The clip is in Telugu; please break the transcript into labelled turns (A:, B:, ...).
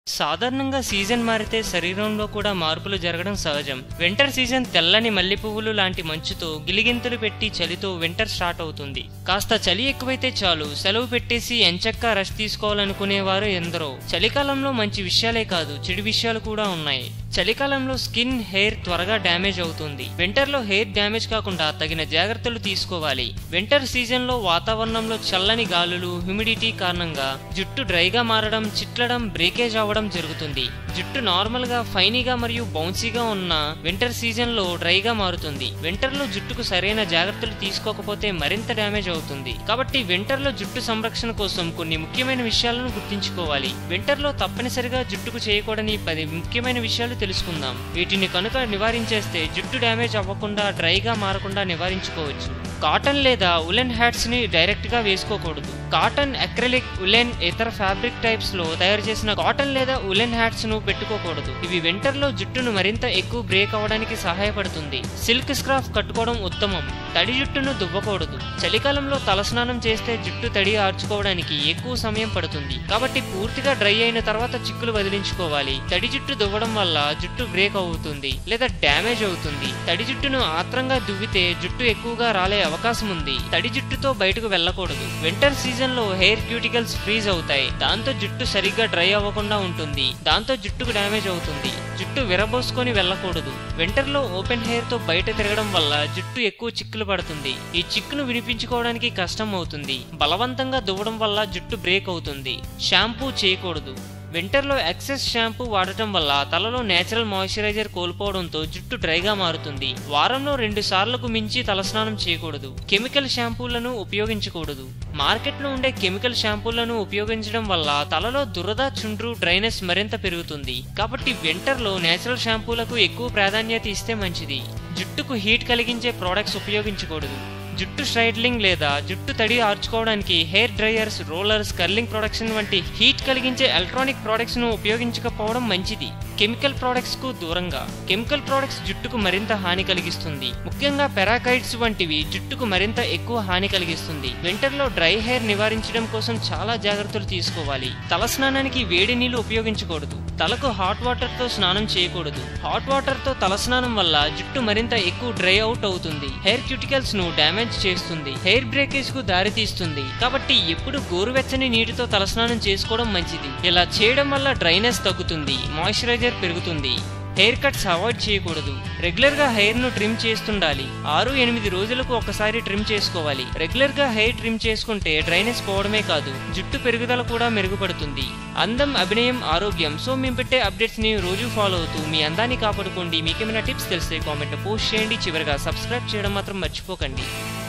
A: సాధారణంగా సీజన్ మారితే శరీరంలో కూడా మార్పులు జరగడం సహజం వింటర్ సీజన్ తెల్లని మల్లె పువ్వులు లాంటి మంచుతో గిలిగింతలు పెట్టి చలితో వింటర్ స్టార్ట్ అవుతుంది కాస్త చలి ఎక్కువైతే చాలు సెలవు పెట్టేసి ఎంచక్కా రెస్ట్ తీసుకోవాలనుకునేవారు ఎందరో చలికాలంలో మంచి విషయాలే కాదు చెడు విషయాలు కూడా ఉన్నాయి చలికాలంలో స్కిన్ హెయిర్ త్వరగా డ్యామేజ్ అవుతుంది వింటర్ లో హెయిర్ డ్యామేజ్ కాకుండా తగిన జాగ్రత్తలు తీసుకోవాలి వింటర్ సీజన్ లో వాతావరణంలో చల్లని గాలులు హ్యూమిడిటీ కారణంగా జుట్టు డ్రైగా మారడం చిట్లడం బ్రేకేజ్ అవ్వడం జరుగుతుంది జుట్టు నార్మల్ గా ఫైనీగా మరియు బౌన్సీగా ఉన్న వింటర్ సీజన్ లో డ్రైగా మారుతుంది వింటర్ లో జుట్టుకు సరైన జాగ్రత్తలు తీసుకోకపోతే మరింత డ్యామేజ్ అవుతుంది కాబట్టి వింటర్ లో జుట్టు సంరక్షణ కోసం కొన్ని ముఖ్యమైన విషయాలను గుర్తుంచుకోవాలి వింటర్ లో తప్పనిసరిగా జుట్టుకు చేయకూడని పది ముఖ్యమైన విషయాలు తెలుసుకుందాం వీటిని కనుక నివారించేస్తే జుట్టు డ్యామేజ్ అవ్వకుండా డ్రైగా మారకుండా నివారించుకోవచ్చు కాటన్ లేదా ఉలెన్ హ్యాట్స్ ని డైరెక్ట్ గా వేసుకోకూడదు కాటన్ అక్రిలిక్ ఉలెన్ ఇతర ఫ్యాబ్రిక్ టైప్స్ లో తయారు చేసిన కాటన్ లేదా ఉలెన్ హ్యాట్స్ ను పెట్టుకోకూడదు ఇవి వింటర్ లో జుట్టును మరింత ఎక్కువ బ్రేక్ అవ్వడానికి సహాయపడుతుంది సిల్క్ స్క్రాఫ్ కట్టుకోవడం ఉత్తమం తడి జుట్టును దువ్వకూడదు చలికాలంలో తలస్నానం చేస్తే జుట్టు తడి ఆర్చుకోవడానికి ఎక్కువ సమయం పడుతుంది కాబట్టి పూర్తిగా డ్రై అయిన తర్వాత చిక్కులు వదిలించుకోవాలి తడి జుట్టు దువ్వడం వల్ల జుట్టు బ్రేక్ అవుతుంది లేదా డ్యామేజ్ అవుతుంది తడి జుట్టును ఆత్రంగా దువ్వితే జుట్టు ఎక్కువగా రాలే అవకాశం ఉంది తడి జుట్టుతో బయటకు వెళ్ళకూడదు వింటర్ సీజన్ లో హెయిర్ క్యూటికల్స్ ఫ్రీజ్ అవుతాయి దాంతో జుట్టు సరిగ్గా డ్రై అవ్వకుండా ఉంటుంది దాంతో జుట్టుకు డ్యామేజ్ అవుతుంది జుట్టు విరబోసుకొని వెళ్ళకూడదు వింటర్ లో ఓపెన్ హెయిర్ తో బయట తిరగడం వల్ల జుట్టు ఎక్కువ చిక్కులు పడుతుంది ఈ చిక్కును వినిపించుకోవడానికి కష్టం అవుతుంది బలవంతంగా దువ్వడం వల్ల జుట్టు బ్రేక్ అవుతుంది షాంపూ చేయకూడదు వింటర్లో ఎక్సెస్ షాంపూ వాడటం వల్ల తలలో నేచురల్ మాయిశ్చరైజర్ కోల్పోవడంతో జుట్టు డ్రైగా మారుతుంది వారంలో రెండు సార్లకు మించి తలస్నానం చేయకూడదు కెమికల్ షాంపూలను ఉపయోగించకూడదు మార్కెట్లో ఉండే కెమికల్ షాంపూలను ఉపయోగించడం వల్ల తలలో దురద చుండ్రు డ్రైనెస్ మరింత పెరుగుతుంది కాబట్టి వింటర్లో నేచురల్ షాంపూలకు ఎక్కువ ప్రాధాన్యత ఇస్తే మంచిది జుట్టుకు హీట్ కలిగించే ప్రోడక్ట్స్ ఉపయోగించకూడదు జుట్టు స్ట్రైట్లింగ్ లేదా జుట్టు తడి ఆర్చుకోవడానికి hair dryers rollers curling production వంటి హీట్ కలిగించే ఎలక్ట్రానిక్ ప్రొడక్ట్స్ ను ఉపయోగించకపోవడం మంచిది కెమికల్ ప్రొడక్ట్స్ కు దూరంగా కెమికల్ ప్రొడక్ట్స్ జుట్టుకు మరింత హాని కలిగిస్తుంది ముఖ్యంగా పెరాకైడ్స్ వంటివి జుట్టుకు మరింత ఎక్కువ హాని కలిగిస్తుంది వింటర్ లో డ్రై హెయిర్ నివారించడం కోసం చాలా జాగ్రత్తలు తీసుకోవాలి తల స్నానానికి వేడి నీళ్లు ఉపయోగించకూడదు తలకు హాట్ వాటర్ తో స్నానం చేయకూడదు హాట్ వాటర్ తో తల స్నానం వల్ల జుట్టు మరింత ఎక్కువ డ్రై అవుట్ అవుతుంది హెయిర్ క్యూటికల్స్ ను డ్యామేజ్ చేస్తుంది హెయిర్ బ్రేకేజ్ కు దారి తీస్తుంది కాబట్టి ఎప్పుడు గోరువెచ్చని నీటితో తలస్నానం చేసుకోవడం మంచిది ఇలా చేయడం వల్ల డ్రైనెస్ తగ్గుతుంది మాయిశ్చరైజర్ పెరుగుతుంది హెయిర్ కట్స్ అవాయిడ్ చేయకూడదు రెగ్యులర్ గా హెయిర్ ను ట్రిమ్ చేస్తుండాలి ఆరు ఎనిమిది రోజులకు ఒకసారి ట్రిమ్ చేసుకోవాలి రెగ్యులర్ గా హెయిర్ ట్రిమ్ చేసుకుంటే డ్రైనెస్ పోవడమే కాదు జుట్టు పెరుగుదల కూడా మెరుగుపడుతుంది అందం అభినయం ఆరోగ్యం సో మేము పెట్టే అప్డేట్స్ ని రోజు ఫాలో అవుతూ మీ అందాన్ని కాపాడుకోండి మీకేమైనా టిప్స్ తెలిస్తే కామెంట్ పోస్ట్ చేయండి చివరిగా సబ్స్క్రైబ్ చేయడం మాత్రం మర్చిపోకండి